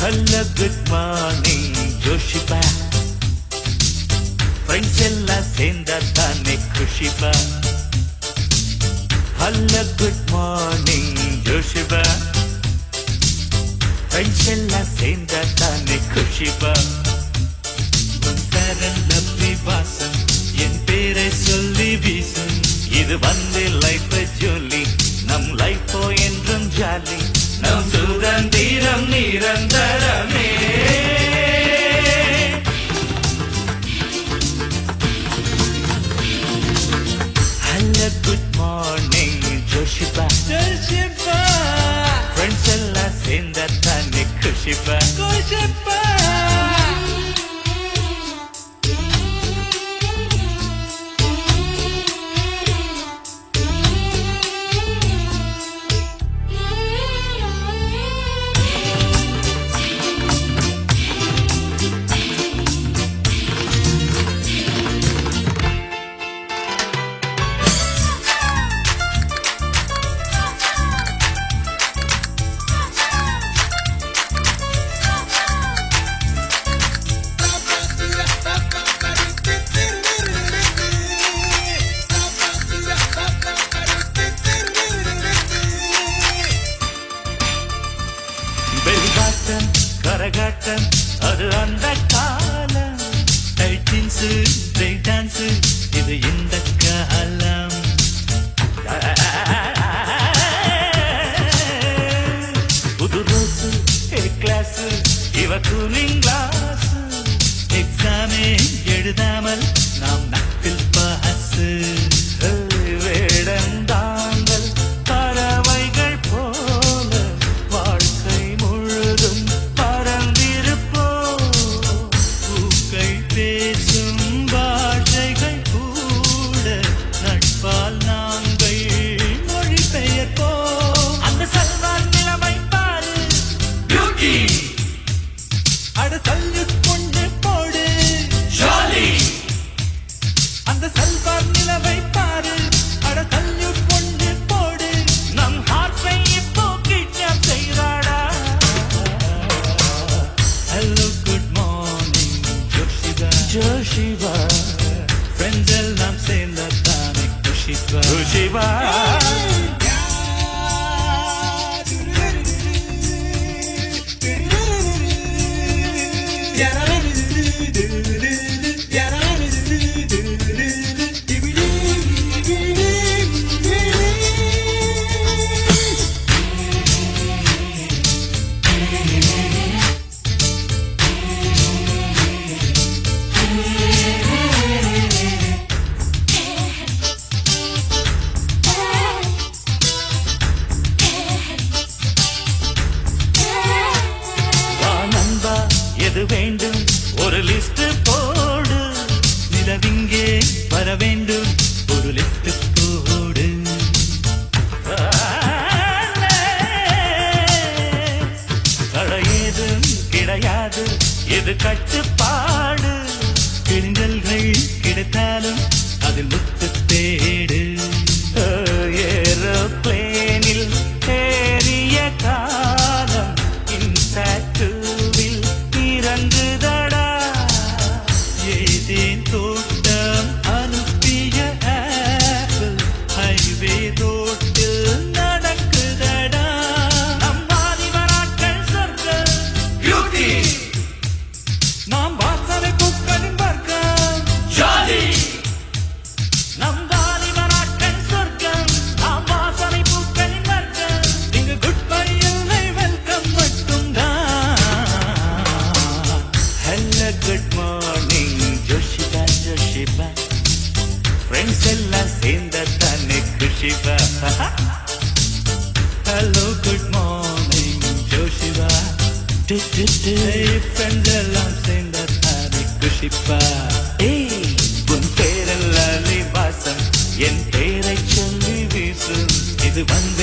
hello good morning ஜோஷிபா friends எல்லாம் சேர்ந்தா தானே குஷிபா ஹலோ குட் மார்னிங் ஜோஷிபா ஃப்ரெண்ட்ஸ் எல்லாம் சேர்ந்தா தானே குஷிபா உன் பேரன் லவ்லி வாசம் என் பேரை சொல்லி வீசும் இது வந்து லைஃப் ஜொல்லி நம் லைஃபோ என்றும் ஜாலி நம் சுதந்திரம் நிரந்தரமே ஹலோ குட் மார்னிங் ஜோஷிபா ஜோஷிபா ஃப்ரெண்ட்ஸ் எல்லாம் சேர்ந்த தானே குஷிபா குஷிபா பெருகாட்டம் கரகாட்டம் அது அந்த காலம் டைட்டின்ஸ் பிரேக் டான்ஸ் இது இந்த காலம் புது ரோஸு கிளாஸ் இவ கூலிங் கிளாஸ் எக்ஸாமே எழுதாமல் நாம் நட்டில் பாசு வேடந்தாங்கள் பறவைகள் போல வாழ்க்கை முழுதும் பறந்திருப்போம் பூக்கள் பேசும் பாஷைகள் கூட நட்பால் நாங்கள் மொழிபெயர்ப்போம் அந்த சல்வார் நிலைமை பாரு பியூட்டி அட சல்யூட் கொண்டு போடு ஜாலி அந்த சல்வார் நிலவை பாரு அட சல்யூட் கொண்டு போடு நம் ஹார்ட்டை இப்போ கிட்னாப் செய்றாடா ஹலோ குட் மார்னிங் ஜோஷிபா ஜோஷிபா ஃப்ரெண்ட்ஸ் எல்லாம் சேர்ந்த தானே குஷிபா குஷிபா வா நண்பா எது வேண்டும் ஒரு லிஸ்ட் போடு நிலவிங்கே வர வேண்டும் ஒரு லிஸ்ட் போடு ஏதும் கிடையாது இது கட்டுப்பாடு கிழிஞ்சல்கள் கிடைத்தாலும் அதில் முத்து தேடு ஏரோப்ளேனில் ஏறிய காலம் இன்சாட்டுவில் இறங்குதடா ஏதேன் தோட்டம் அனுப்பிய ஆப்பிள் ஹைவே ரோட்டில் நடக்குதடா நம்மாதி வராட்கள் சொர்க்கம் பியூட்டி நாம் வாசனை பூக்களின் வர்க்கம் ஜாலி நம் வாலிபராட்கள் சொர்க்கம் நாம் வாசனை பூக்களின் வர்க்கம் இங்கு குட் பை இல்லை வெல்கம் மட்டும்தான் ஹலோ குட் மார்னிங் ஜோஷிபா ஜோஷிபா ஃப்ரெண்ட்ஸ் எல்லாம் சேர்ந்த தானே குஷிபா ஹலோ குட் மார்னிங் ஜோஷிபா ஃப்ரெண்ட்ஸ் எல்லாம் சேர்ந்த தானே குஷிப்பா ஏய் உன் பேரெல்லாம் வாசம் என் பேரை சொல்லி வீசும் இது வந்து